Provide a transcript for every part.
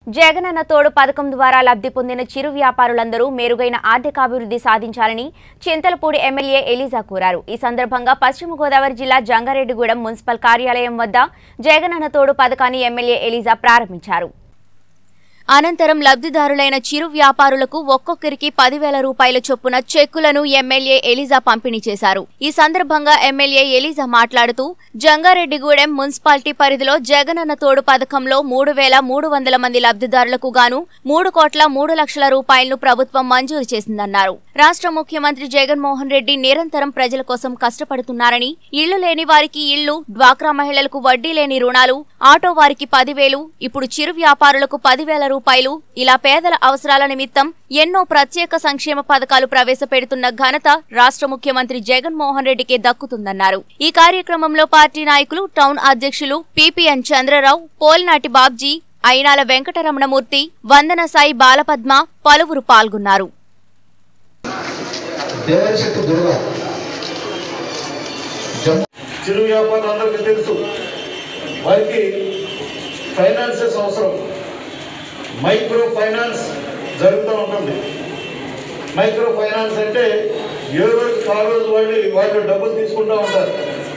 జగనన్న తోడు పథకం ద్వారా లబ్ధి పొందిన చిరు వ్యాపారులందరూ మెరుగైన ఆర్థికాభివృద్ధి సాధించాలని చింతలపూడి ఎమ్మెల్యే ఎలిజా కోరారు ఈ సందర్భంగా పశ్చిమ గోదావరి జిల్లా జంగారెడ్డిగూడెం మున్సిపల్ కార్యాలయం వద్ద జగనన్న తోడు పథకాన్ని ఎమ్మెల్యే ఎలిజా ప్రారంభించారు అనంతరం లబ్ధిదారులైన చిరు వ్యాపారులకు ఒక్కొక్కరికి పదివేల రూపాయల చొప్పున చెక్కులను ఎమ్మెల్యే ఎలిజా పంపిణీ చేశారు ఈ సందర్భంగా ఎమ్మెల్యే ఎలిజా మాట్లాడుతూ జంగారెడ్డిగూడెం మున్సిపాలిటీ పరిధిలో జగనన్న తోడు పథకంలో మూడు వేల మూడు వందల మంది లబ్ధిదారులకు గాను మూడు కోట్ల మూడు లక్షల రూపాయలను ప్రభుత్వం మంజూరు చేసిందన్నారు రాష్ట్ర ముఖ్యమంత్రి జగన్మోహన్ రెడ్డి నిరంతరం ప్రజల కోసం కష్టపడుతున్నారని ఇళ్లు లేని వారికి ఇళ్లు డ్వాక్రా మహిళలకు వడ్డీ లేని రుణాలు ఆటో వారికి పదివేలు ఇప్పుడు చిరు వ్యాపారులకు పదివేల రూపాయలు ఇలా పేదల అవసరాల నిమిత్తం ఎన్నో ప్రత్యేక సంక్షేమ పథకాలు ప్రవేశపెడుతున్న ఘనత రాష్ట్ర ముఖ్యమంత్రి జగన్మోహన్ రెడ్డికే దక్కుతుందన్నారు ఈ కార్యక్రమంలో పార్టీ నాయకులు టౌన్ అధ్యక్షులు పిపిఎన్ చంద్రరావు పోలినాటి బాబ్జీ అయినాల వెంకటరమణమూర్తి వందన సాయి బాలపద్మ పలువురు పాల్గొన్నారు దేవశక్తి దుర్గా జమ్మూ చిరు వ్యాపారులు అందరికీ తెలుసు వారికి ఫైనాన్సెస్ అవసరం మైక్రో ఫైనాన్స్ జరుగుతూ ఉంటుంది మైక్రో ఫైనాన్స్ అంటే ఏ రోజు ఆ రోజు వాళ్ళు వాళ్ళు డబ్బులు తీసుకుంటూ ఉంటారు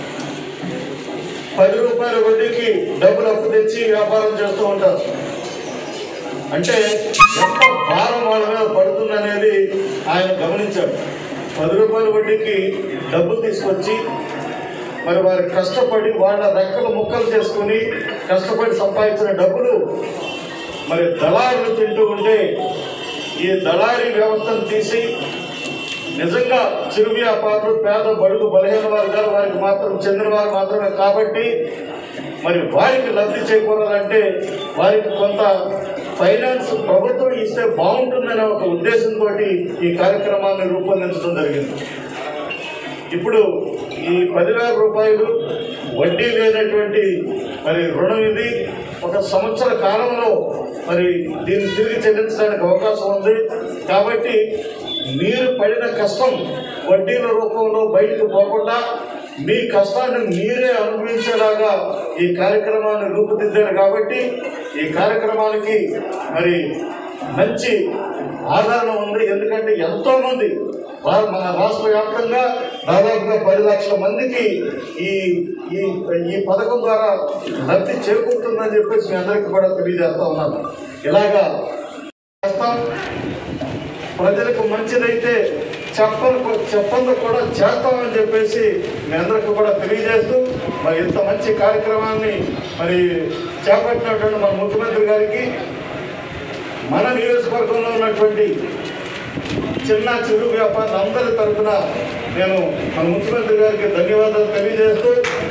పది రూపాయల వడ్డీకి డబ్బులు అప్పు తెచ్చి వ్యాపారం చేస్తూ ఉంటారు అంటే ఎంత భారం వాళ్ళ మీద పడుతుందనేది ఆయన గమనించాడు పది రూపాయల వడ్డీకి డబ్బులు తీసుకొచ్చి మరి వారు కష్టపడి వాళ్ళ రెక్కలు ముక్కలు చేసుకుని కష్టపడి సంపాదించిన డబ్బులు మరి దళారులు తింటూ ఉంటే ఈ దళారీ వ్యవస్థను తీసి నిజంగా చిరు వ్యాపారులు పేద బడుగు బలహీన వర్గాలు వారికి మాత్రం చెందిన వారు మాత్రమే కాబట్టి మరి వారికి లబ్ధి చేకూరాలంటే వారికి కొంత ఫైనాన్స్ ప్రభుత్వం ఇస్తే బాగుంటుందనే ఒక ఉద్దేశంతో ఈ కార్యక్రమాన్ని రూపొందించడం జరిగింది ఇప్పుడు ఈ పదివేల రూపాయలు వడ్డీ లేనటువంటి మరి రుణం ఇది ఒక సంవత్సర కాలంలో మరి దీన్ని తిరిగి చెల్లించడానికి అవకాశం ఉంది కాబట్టి మీరు పడిన కష్టం వడ్డీల రూపంలో బయటకు పోకుండా మీ కష్టాన్ని మీరే అనుభవించేలాగా ఈ కార్యక్రమాన్ని రూపుదిద్దారు కాబట్టి ఈ కార్యక్రమానికి మరి మంచి ఆదరణ ఉంది ఎందుకంటే ఎంతో మంది వా- మన రాష్ట్ర వ్యాప్తంగా దాదాపుగా పది లక్షల మందికి ఈ ఈ ఈ పథకం ద్వారా లబ్ధి చేకూరుతుందని చెప్పేసి మీ అందరికీ కూడా తెలియజేస్తా ఉన్నాను ఇలాగా చేస్తాం ప్రజలకు మంచిదైతే చెప్పను చెప్పందు కూడా చేస్తామని చెప్పేసి మీ అందరికీ కూడా తెలియజేస్తూ మరి ఇంత మంచి కార్యక్రమాన్ని మరి చేపట్టినటువంటి మన ముఖ్యమంత్రి గారికి మన నియోజకవర్గంలో ఉన్నటువంటి చిన్న చిరు వ్యాపారులు అందరి తరఫున నేను మన ముఖ్యమంత్రి గారికి ధన్యవాదాలు తెలియజేస్తూ